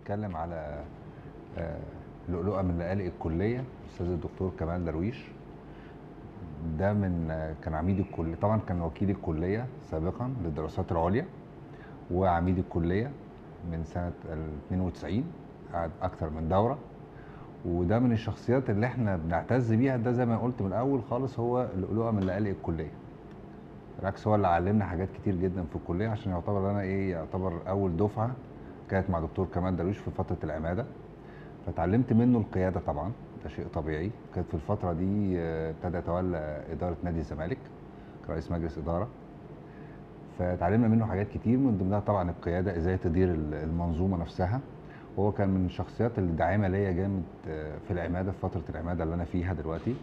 هنتكلم على آه، لؤلؤه من لآلئ الكليه الاستاذ الدكتور كمال درويش ده من آه، كان عميد الكليه طبعا كان وكيل الكليه سابقا للدراسات العليا وعميد الكليه من سنه 92 قعد اكتر من دوره وده من الشخصيات اللي احنا بنعتز بيها ده زي ما قلت من الاول خالص هو لؤلؤه من لآلئ الكليه بالعكس هو اللي علمنا حاجات كتير جدا في الكليه عشان يعتبر انا ايه يعتبر اول دفعه كانت مع دكتور كمال درويش في فتره العماده فتعلمت منه القياده طبعا ده شيء طبيعي كانت في الفتره دي آه، ابتدى يتولى اداره نادي الزمالك كرئيس مجلس اداره فتعلمنا منه حاجات كتير من ضمنها طبعا القياده ازاي تدير ال- المنظومه نفسها وهو كان من الشخصيات اللي داعمه ليا جامد آه، في العماده في فتره العماده اللي انا فيها دلوقتي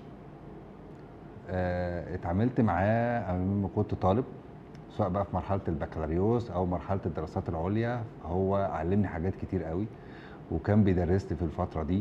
آه، اتعاملت معاه لما كنت طالب سواء بقى في مرحله البكالوريوس او مرحله الدراسات العليا هو علمني حاجات كتير قوي وكان بيدرس لي في الفتره دي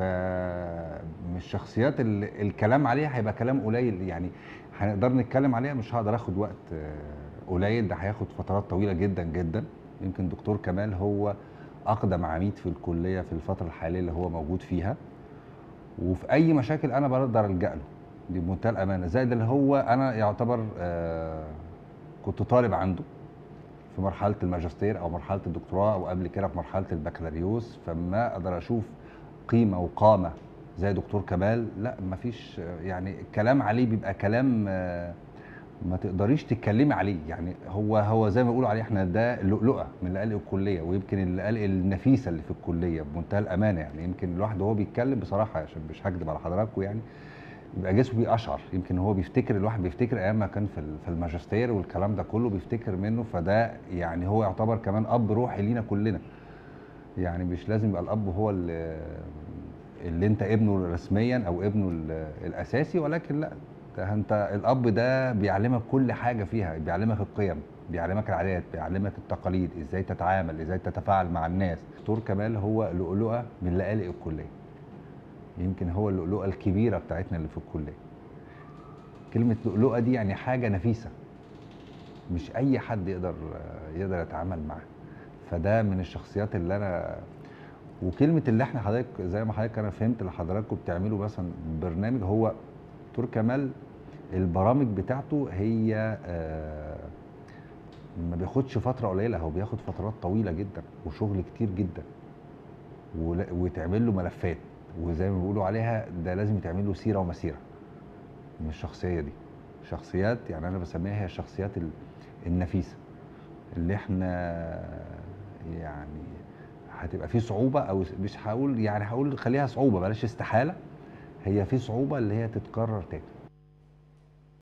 فمن الشخصيات اللي الكلام عليها هيبقى كلام قليل يعني هنقدر نتكلم عليها مش هقدر اخد وقت آه، قليل ده هياخد فترات طويله جدا جدا يمكن دكتور كمال هو اقدم عميد في الكليه في الفتره الحاليه اللي هو موجود فيها وفي اي مشاكل انا بقدر الجا له دي بمنتهى الامانه زائد اللي هو انا يعتبر آه كنت طالب عنده في مرحله الماجستير او مرحله الدكتوراه او قبل كده في مرحله البكالوريوس فما اقدر اشوف قيمه وقامه زي دكتور كمال لا مفيش آه، يعني الكلام عليه بيبقى كلام آه، ما تقدريش تتكلمي عليه يعني هو هو زي ما بيقولوا عليه احنا ده لؤلؤه من لآلئ الكليه ويمكن اللآلئ النفيسه اللي في الكليه بمنتهى الامانه يعني يمكن الواحد وهو بيتكلم بصراحه عشان مش هكدب على حضراتكم يعني بيبقى جسمه بيقشعر يمكن هو بيفتكر الواحد بيفتكر ايام ما كان في ال- في الماجستير والكلام ده كله بيفتكر منه فده يعني هو يعتبر كمان اب روحي لينا كلنا يعني مش لازم يبقى الاب هو اللي, اللي انت ابنه رسميا او ابنه ال- الاساسي ولكن لا ده انت الاب ده بيعلمك كل حاجه فيها بيعلمك القيم بيعلمك العادات بيعلمك التقاليد ازاي تتعامل ازاي تتفاعل مع الناس دكتور كمال هو لؤلؤه من لآلئ الكليه يمكن هو اللؤلؤه الكبيره بتاعتنا اللي في الكليه كلمه لؤلؤه دي يعني حاجه نفيسه مش اي حد يقدر يقدر يتعامل معاها فده من الشخصيات اللي انا وكلمه اللي احنا حضرتك زي ما حضرتك انا فهمت اللي حضراتكم بتعملوا مثلا برنامج هو دكتور كمال البرامج بتاعته هي آه، ما بياخدش فتره قليله هو بياخد فترات طويله جدا وشغل كتير جدا ولا- ويتعمل له ملفات وزي ما بيقولوا عليها ده لازم يتعمل له سيره ومسيره من الشخصيه دي شخصيات يعني انا بسميها هي الشخصيات ال- النفيسه اللي احنا يعني هتبقى في صعوبه او مش هقول يعني هقول خليها صعوبه بلاش استحاله هي في صعوبه اللي هي تتكرر تاني